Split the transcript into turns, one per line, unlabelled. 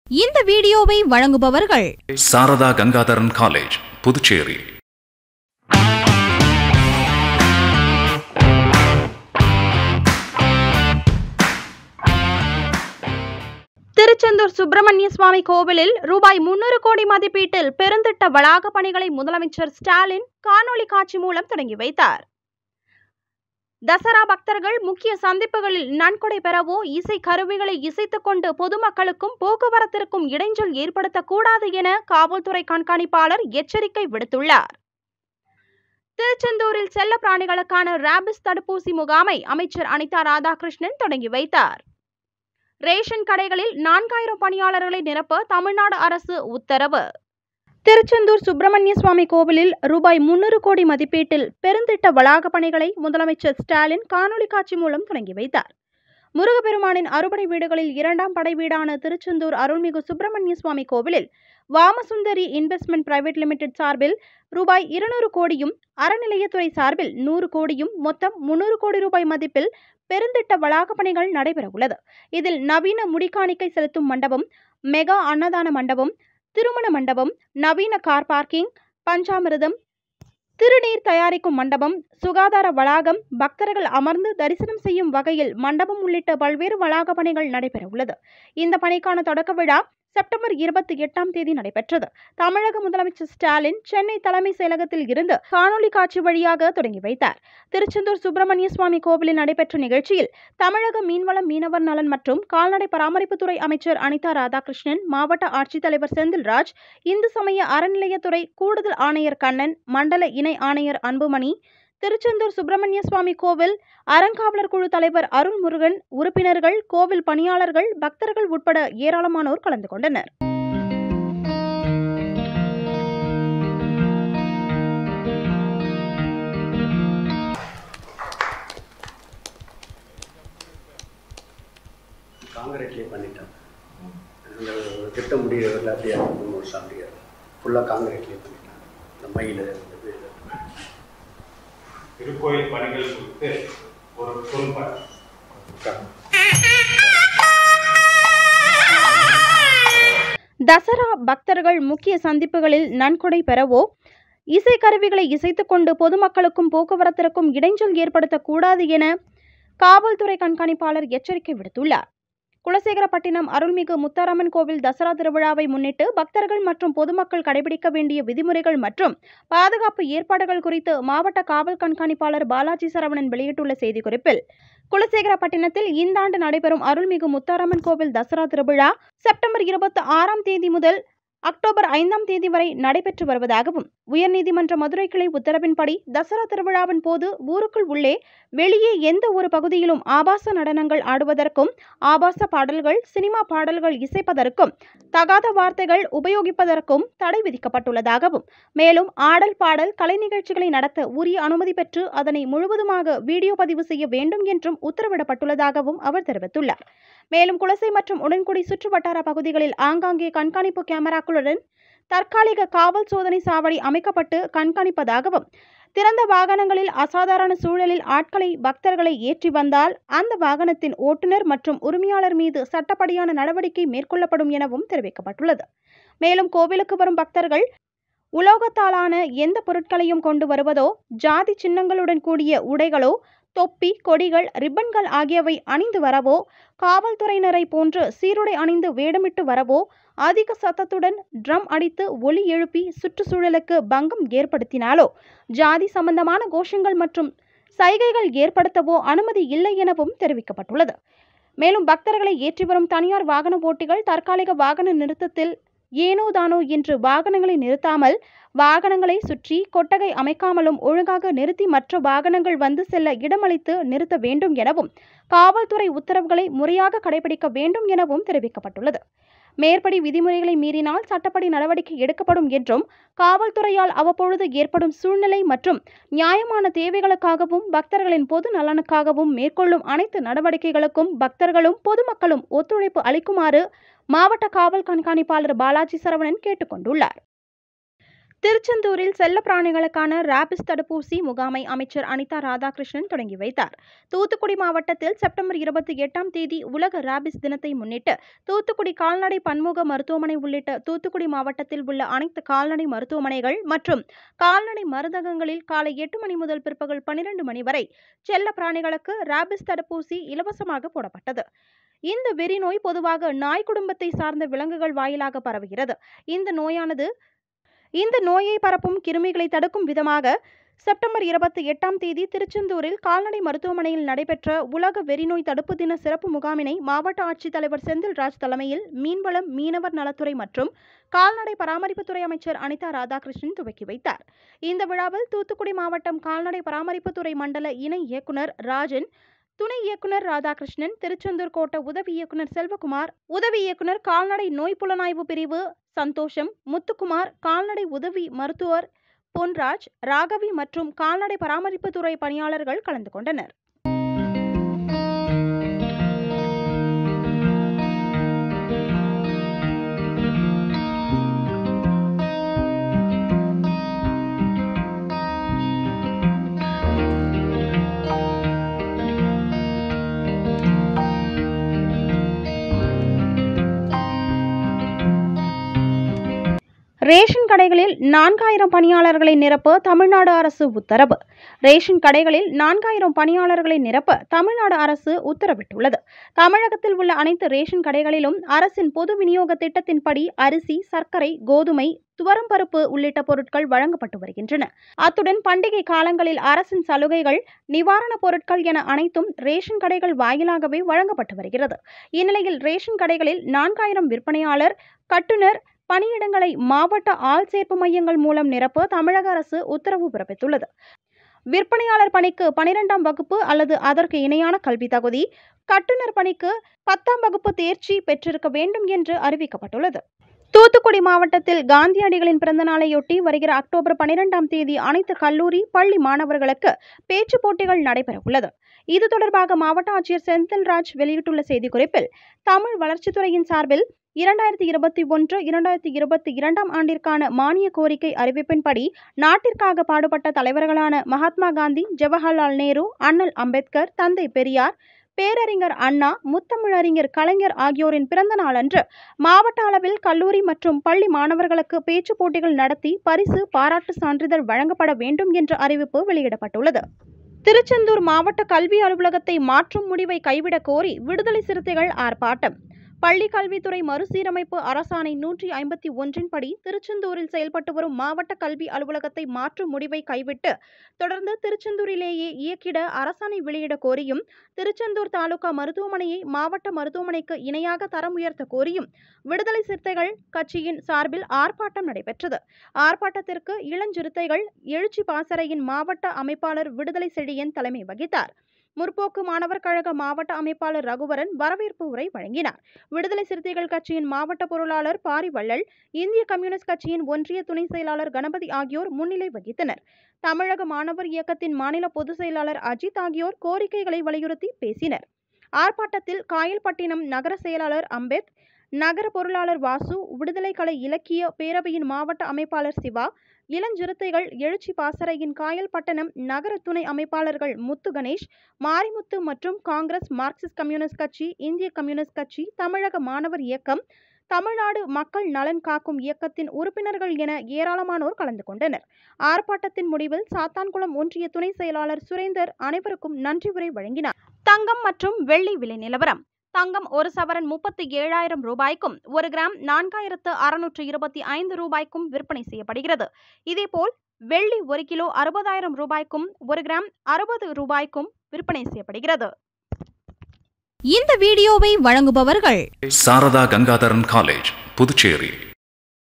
இந்த வீடியோவை வழங்குபவர்கள்
சாரதா கங்காதரன் காலேஜ் புதுச்சேரி
திருச்செந்தூர் சுப்பிரமணிய சுவாமி கோவிலில் ரூபாய் முன்னூறு கோடி மதிப்பீட்டில் பெருந்திட்ட வளாக பணிகளை முதலமைச்சர் ஸ்டாலின் காணொளி காட்சி மூலம் தொடங்கி வைத்தார் தசரா பக்தர்கள் முக்கிய சந்திப்புகளில் நன்கொடை பெறவோ இசை கருவிகளை இசைத்துக் கொண்டு பொதுமக்களுக்கும் போக்குவரத்திற்கும் இடைஞ்சல் ஏற்படுத்தக்கூடாது என காவல்துறை கண்காணிப்பாளர் எச்சரிக்கை விடுத்துள்ளார் திருச்செந்தூரில் செல்ல பிராணிகளுக்கான ராபிஸ் தடுப்பூசி முகாமை அமைச்சர் அனிதா ராதாகிருஷ்ணன் தொடங்கி வைத்தார் ரேஷன் கடைகளில் நான்காயிரம் பணியாளர்களை நிரப்ப தமிழ்நாடு அரசு உத்தரவு திருச்செந்தூர் சுப்பிரமணிய சுவாமி கோவிலில் ரூபாய் முன்னூறு கோடி மதிப்பீட்டில் பெருந்திட்ட வளாக பணிகளை முதலமைச்சர் ஸ்டாலின் காணொலி காட்சி மூலம் தொடங்கி வைத்தார் முருகப்பெருமானின் அறுபடை வீடுகளில் இரண்டாம் படை வீடான திருச்செந்தூர் அருள்மிகு சுப்பிரமணிய சுவாமி கோவிலில் வாமசுந்தரி இன்வெஸ்ட்மெண்ட் பிரைவேட் லிமிடெட் சார்பில் ரூபாய் இருநூறு கோடியும் அறநிலையத்துறை சார்பில் நூறு கோடியும் மொத்தம் முன்னூறு கோடி ரூபாய் மதிப்பில் பெருந்திட்ட வளாக பணிகள் நடைபெற உள்ளது இதில் நவீன முடிக்காணிக்கை செலுத்தும் மண்டபம் மெகா அன்னதான மண்டபம் திருமண மண்டபம் நவீன கார் பார்க்கிங் பஞ்சாமிர்தம் திருநீர் தயாரிக்கும் மண்டபம் சுகாதார வளாகம் பக்தர்கள் அமர்ந்து தரிசனம் செய்யும் வகையில் மண்டபம் உள்ளிட்ட பல்வேறு வளாக பணிகள் நடைபெற உள்ளது இந்த பணிக்கான தொடக்க விழா செப்டம்பர் இருபத்தி எட்டாம் தேதி நடைபெற்றது தமிழக முதலமைச்சர் ஸ்டாலின் சென்னை தலைமை செயலகத்தில் இருந்து காணொலி காட்சி வழியாக தொடங்கி வைத்தார் திருச்செந்தூர் சுப்பிரமணிய சுவாமி கோவிலில் நடைபெற்ற நிகழ்ச்சியில் தமிழக மீன்வளம் மீனவர் நலன் மற்றும் கால்நடை பராமரிப்புத்துறை அமைச்சர் அனிதா ராதாகிருஷ்ணன் மாவட்ட ஆட்சித்தலைவர் செந்தில்ராஜ் இந்து சமய அறநிலையத்துறை கூடுதல் ஆணையர் கண்ணன் மண்டல இணை ஆணையர் அன்புமணி திருச்செந்தூர் சுப்பிரமணிய சுவாமி கோவில் அறங்காவலர் குழு தலைவர் அருள்முருகன் உறுப்பினர்கள் கோவில் பணியாளர்கள் பக்தர்கள் உட்பட ஏராளமானோர் கலந்து கொண்டனர்
காங்கிரீட்லேயே பண்ணிட்டாங்க அந்த ஒரு திட்டம் முடிகிறதில்ல அப்படியே மூணு வருஷம் அப்படியே ஃபுல்லாக காங்கிரீட்லேயே பண்ணிட்டாங்க இந்த மயில் இந்த வீடு
திருக்கோயில் பணிகள் குறித்து ஒரு குறும்படம்
தசரா பக்தர்கள் முக்கிய சந்திப்புகளில் நன்கொடை பெறவோ இசை கருவிகளை இசைத்துக் கொண்டு பொதுமக்களுக்கும் போக்குவரத்திற்கும் இடைஞ்சல் ஏற்படுத்தக்கூடாது என காவல்துறை கண்காணிப்பாளர் எச்சரிக்கை விடுத்துள்ளார் குலசேகரப்பட்டினம் அருள்மிகு முத்தாரம்மன் கோவில் தசரா திருவிழாவை முன்னிட்டு பக்தர்கள் மற்றும் பொதுமக்கள் கடைபிடிக்க வேண்டிய விதிமுறைகள் மற்றும் பாதுகாப்பு ஏற்பாடுகள் குறித்து மாவட்ட காவல் கண்காணிப்பாளர் பாலாஜி சரவணன் வெளியிட்டுள்ள செய்திக்குறிப்பில் குலசேகரப்பட்டினத்தில் இந்த ஆண்டு நடைபெறும் அருள்மிகு முத்தாரம்மன் கோவில் தசரா திருவிழா செப்டம்பர் இருபத்தி ஆறாம் தேதி முதல் அக்டோபர் ஐந்தாம் தேதி வரை நடைபெற்று வருவதாகவும் உயர்நீதிமன்ற மதுரை கிளை உத்தரவின்படி தசரா திருவிழாவின் போது ஊருக்குள் உள்ளே வெளியே எந்த ஒரு பகுதியிலும் ஆபாச நடனங்கள் ஆடுவதற்கும் ஆபாச பாடல்கள் சினிமா பாடல்கள் இசைப்பதற்கும் தகாத வார்த்தைகள் உபயோகிப்பதற்கும் தடை விதிக்கப்பட்டுள்ளதாகவும் மேலும் ஆடல் பாடல் கலை நிகழ்ச்சிகளை நடத்த உரிய அனுமதி பெற்று அதனை முழுவதுமாக வீடியோ பதிவு செய்ய வேண்டும் என்றும் உத்தரவிடப்பட்டுள்ளதாகவும் அவர் தெரிவித்துள்ளார் மேலும் குலசை மற்றும் உடன்குடி சுற்று வட்டார பகுதிகளில் ஆங்காங்கே கண்காணிப்பு கேமராக்களுடன் தற்காலிக காவல் சோதனை சாவடி அமைக்கப்பட்டு கண்காணிப்பதாகவும் திறந்த வாகனங்களில் அசாதாரண சூழலில் ஆட்களை பக்தர்களை ஏற்றி வந்தால் அந்த வாகனத்தின் ஓட்டுநர் மற்றும் உரிமையாளர் மீது சட்டப்படியான நடவடிக்கை மேற்கொள்ளப்படும் எனவும் தெரிவிக்கப்பட்டுள்ளது மேலும் கோவிலுக்கு வரும் பக்தர்கள் உலோகத்தாலான எந்த பொருட்களையும் கொண்டு வருவதோ ஜாதி சின்னங்களுடன் கூடிய உடைகளோ தொப்பி கொடிகள் ரிப்பன்கள் ஆகியவை அணிந்து வரவோ காவல்துறையினரை போன்று சீருடை அணிந்து வேடமிட்டு வரவோ அதிக சத்தத்துடன் ட்ரம் அடித்து ஒலி எழுப்பி சுற்றுச்சூழலுக்கு பங்கம் ஏற்படுத்தினாலோ ஜாதி சம்பந்தமான கோஷங்கள் மற்றும் சைகைகள் ஏற்படுத்தவோ அனுமதி இல்லை எனவும் தெரிவிக்கப்பட்டுள்ளது மேலும் பக்தர்களை ஏற்றி வரும் தனியார் வாகன ஓட்டிகள் தற்காலிக வாகன நிறுத்தத்தில் ஏனோ தானோ என்று வாகனங்களை நிறுத்தாமல் வாகனங்களை சுற்றி கொட்டகை அமைக்காமலும் ஒழுங்காக நிறுத்தி மற்ற வாகனங்கள் வந்து செல்ல இடமளித்து நிறுத்த வேண்டும் எனவும் காவல்துறை உத்தரவுகளை முறையாக கடைபிடிக்க வேண்டும் எனவும் தெரிவிக்கப்பட்டுள்ளது மேற்படி விதிமுறைகளை மீறினால் சட்டப்படி நடவடிக்கை எடுக்கப்படும் என்றும் காவல்துறையால் அவ்வப்பொழுது ஏற்படும் சூழ்நிலை மற்றும் நியாயமான தேவைகளுக்காகவும் பக்தர்களின் பொது நலனுக்காகவும் மேற்கொள்ளும் அனைத்து நடவடிக்கைகளுக்கும் பக்தர்களும் பொதுமக்களும் ஒத்துழைப்பு அளிக்குமாறு மாவட்ட காவல் கண்காணிப்பாளர் பாலாஜி சரவணன் கேட்டுக்கொண்டுள்ளார் திருச்செந்தூரில் செல்லப்பிராணிகளுக்கான ராபிஸ் தடுப்பூசி முகாமை அமைச்சர் அனிதா ராதாகிருஷ்ணன் தொடங்கி வைத்தார் தூத்துக்குடி மாவட்டத்தில் செப்டம்பர் இருபத்தி எட்டாம் தேதி உலக ராபிஸ் தினத்தை முன்னிட்டு தூத்துக்குடி கால்நடை பன்முக மருத்துவமனை உள்ளிட்ட தூத்துக்குடி மாவட்டத்தில் உள்ள அனைத்து கால்நடை மருத்துவமனைகள் மற்றும் கால்நடை மருந்தகங்களில் காலை எட்டு மணி முதல் பிற்பகல் பனிரெண்டு மணி வரை செல்ல பிராணிகளுக்கு ராபிஸ் தடுப்பூசி இலவசமாக போடப்பட்டது இந்த வெறி நோய் பொதுவாக நாய் குடும்பத்தை சார்ந்த விலங்குகள் வாயிலாக பரவுகிறது இந்த நோயானது இந்த நோயை பரப்பும் கிருமிகளை தடுக்கும் விதமாக செப்டம்பர் இருபத்தி எட்டாம் தேதி திருச்செந்தூரில் கால்நடை மருத்துவமனையில் நடைபெற்ற உலக வெறிநோய் தடுப்பு தின சிறப்பு முகாமினை மாவட்ட ஆட்சித்தலைவர் செந்தில்ராஜ் தலைமையில் மீன்வளம் மீனவர் நலத்துறை மற்றும் கால்நடை பராமரிப்புத்துறை அமைச்சர் அனிதா ராதாகிருஷ்ணன் துவக்கி வைத்தார் இந்த விழாவில் தூத்துக்குடி மாவட்டம் கால்நடை பராமரிப்புத்துறை மண்டல இணை இயக்குனர் ராஜன் துணை இயக்குனர் ராதாகிருஷ்ணன் திருச்செந்தூர் கோட்ட உதவி இயக்குனர் செல்வகுமார் உதவி இயக்குனர் கால்நடை நோய் புலனாய்வு பிரிவு சந்தோஷம் முத்துக்குமார் கால்நடை உதவி மருத்துவர் பொன்ராஜ் ராகவி மற்றும் கால்நடை பராமரிப்புத்துறை பணியாளர்கள் கலந்து கொண்டனர் ரேஷன் கடைகளில் நான்காயிரம் பணியாளர்களை நிரப்ப தமிழ்நாடு அரசு உத்தரவு ரேஷன் கடைகளில் நான்காயிரம் பணியாளர்களை நிரப்ப தமிழ்நாடு அரசு உத்தரவிட்டுள்ளது தமிழகத்தில் உள்ள அனைத்து ரேஷன் கடைகளிலும் அரசின் பொது விநியோக திட்டத்தின்படி அரிசி சர்க்கரை கோதுமை துவரம்பருப்பு உள்ளிட்ட பொருட்கள் வழங்கப்பட்டு வருகின்றன அத்துடன் பண்டிகை காலங்களில் அரசின் சலுகைகள் நிவாரணப் பொருட்கள் என அனைத்தும் ரேஷன் கடைகள் வாயிலாகவே வழங்கப்பட்டு வருகிறது இந்நிலையில் ரேஷன் கடைகளில் நான்காயிரம் விற்பனையாளர் கட்டுனர் பணியிடங்களை மாவட்ட ஆள் சேர்ப்பு மையங்கள் மூலம் நிரப்ப தமிழக அரசு உத்தரவு பிறப்பித்துள்ளது விற்பனையாளர் பணிக்கு பனிரெண்டாம் வகுப்பு அல்லது அதற்கு இணையான கல்வி தகுதி கட்டுனர் பணிக்கு பத்தாம் வகுப்பு தேர்ச்சி பெற்றிருக்க வேண்டும் என்று அறிவிக்கப்பட்டுள்ளது தூத்துக்குடி மாவட்டத்தில் காந்தியடிகளின் பிறந்த நாளையொட்டி வருகிற அக்டோபர் பனிரெண்டாம் தேதி அனைத்து கல்லூரி பள்ளி மாணவர்களுக்கு பேச்சு போட்டிகள் நடைபெற உள்ளது இது தொடர்பாக மாவட்ட ஆட்சியர் செந்தில்ராஜ் வெளியிட்டுள்ள செய்திக்குறிப்பில் தமிழ் வளர்ச்சித்துறையின் சார்பில் இரண்டாயிரத்தி இருபத்தி ஒன்று இரண்டாயிரத்தி இருபத்தி இரண்டாம் ஆண்டிற்கான மானிய கோரிக்கை அறிவிப்பின்படி நாட்டிற்காக பாடுபட்ட தலைவர்களான மகாத்மா காந்தி ஜவஹர்லால் நேரு அண்ணல் அம்பேத்கர் தந்தை பெரியார் பேரறிஞர் அண்ணா முத்தமிழறிஞர் கலைஞர் ஆகியோரின் பிறந்த நாளன்று மாவட்ட அளவில் கல்லூரி மற்றும் பள்ளி மாணவர்களுக்கு பேச்சு போட்டிகள் நடத்தி பரிசு பாராட்டு சான்றிதழ் வழங்கப்பட வேண்டும் என்ற அறிவிப்பு வெளியிடப்பட்டுள்ளது திருச்செந்தூர் மாவட்ட கல்வி அலுவலகத்தை மாற்றும் முடிவை கைவிடக் கோரி விடுதலை சிறுத்தைகள் ஆர்ப்பாட்டம் பள்ளி கல்வித்துறை மறுசீரமைப்பு அரசாணை நூற்றி ஐம்பத்தி ஒன்றின் படி திருச்செந்தூரில் செயல்பட்டு வரும் மாவட்ட கல்வி அலுவலகத்தை மாற்றும் முடிவை கைவிட்டு தொடர்ந்து திருச்செந்தூரிலேயே இயக்கிட அரசாணை வெளியிட கோரியும் திருச்செந்தூர் தாலுகா மருத்துவமனையை மாவட்ட மருத்துவமனைக்கு இணையாக தரம் உயர்த்த கோரியும் விடுதலை சிறுத்தைகள் கட்சியின் சார்பில் ஆர்ப்பாட்டம் நடைபெற்றது ஆர்ப்பாட்டத்திற்கு இளஞ்சிறுத்தைகள் எழுச்சி பாசறையின் மாவட்ட அமைப்பாளர் விடுதலை செழியன் தலைமை வகித்தார் முற்போக்கு மாணவர் கழக மாவட்ட அமைப்பாளர் ரகுவரன் வரவேற்பு உரை வழங்கினார் விடுதலை சிறுத்தைகள் கட்சியின் மாவட்ட பொருளாளர் பாரிவள்ளல் இந்திய கம்யூனிஸ்ட் கட்சியின் ஒன்றிய துணை செயலாளர் கணபதி ஆகியோர் முன்னிலை வகித்தனர் தமிழக மாணவர் இயக்கத்தின் மாநில பொதுச் செயலாளர் அஜித் ஆகியோர் கோரிக்கைகளை வலியுறுத்தி பேசினர் ஆர்ப்பாட்டத்தில் காயல்பட்டினம் நகர செயலாளர் அம்பேத் நகர பொருளாளர் வாசு விடுதலை கலை இலக்கிய பேரவையின் மாவட்ட அமைப்பாளர் சிவா இளஞ்சிறுத்தைகள் எழுச்சி பாசறையின் காயல்பட்டணம் நகர துணை அமைப்பாளர்கள் முத்து கணேஷ் மாரிமுத்து மற்றும் காங்கிரஸ் மார்க்சிஸ்ட் கம்யூனிஸ்ட் கட்சி இந்திய கம்யூனிஸ்ட் கட்சி தமிழக மாணவர் இயக்கம் தமிழ்நாடு மக்கள் நலன் காக்கும் இயக்கத்தின் உறுப்பினர்கள் என ஏராளமானோர் கலந்து கொண்டனர் ஆர்ப்பாட்டத்தின் முடிவில் சாத்தான்குளம் ஒன்றிய துணை செயலாளர் சுரேந்தர் அனைவருக்கும் நன்றி உரை வழங்கினார் தங்கம் மற்றும் வெள்ளி விலை நிலவரம் தங்கம் ஒரு சவரன் முப்பத்தி ஏழாயிரம் ரூபாய்க்கும் ஒரு கிராம் நான்காயிரத்து அறுநூற்று இருபத்தி ஐந்து ரூபாய்க்கும் விற்பனை செய்யப்படுகிறது இதேபோல் வெள்ளி ஒரு கிலோ அறுபதாயிரம் ரூபாய்க்கும் ஒரு கிராம் அறுபது ரூபாய்க்கும் விற்பனை செய்யப்படுகிறது
இந்த வீடியோவை வழங்குபவர்கள்
சாரதா கங்காதரன் காலேஜ் புதுச்சேரி